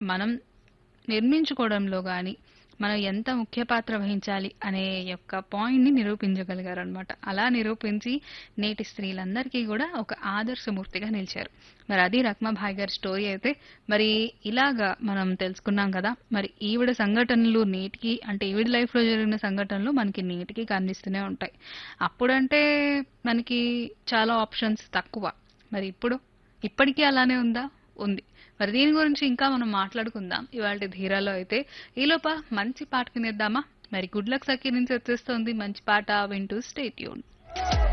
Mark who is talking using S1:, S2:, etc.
S1: మనం నిర్మించుకోవడంలో గాని, మనం ఎంత ముఖ్య పాత్ర వహించాలి అనే యొక్క పాయింట్‌ని నిరూపించగలిగారనమాట. అలా నిరూపించి నేటి స్త్రీలందరికీ గూడా ఒక ఆదర్శమూర్తిగా నిలిచారు. మరి అది రఖ్మాబాయి గారి స్టోరీ అయితే మరి ఇలాగా మనం తెలుసుకున్నాం కదా! మరి ఈవిడ సంఘటనలు నేటికి అంటే ఈవిడ లైఫ్‌లో జరిగిన సంఘటనలు మనకి నేటికి కనిపిస్తూనే ఉంటాయి. అప్పుడంటే మనకి చాలా ఆప్షన్స్ తక్కువ. మరి ఇప్పుడు? ఇప్పటికి అలానే ఉందా? ఉంది. మరి దీని గురించి ఇంకా మనం మాట్లాడుకుందాం ఇవాల్టి ధీరాలో అయితే. ఈలోప మంచి పాట వినేద్దామా? మరి 'గుడ్ లక్ సఖి' నుంచి వచ్చేస్తోంది మంచి పాట వింటూ స్టే ట్యూన్డ్.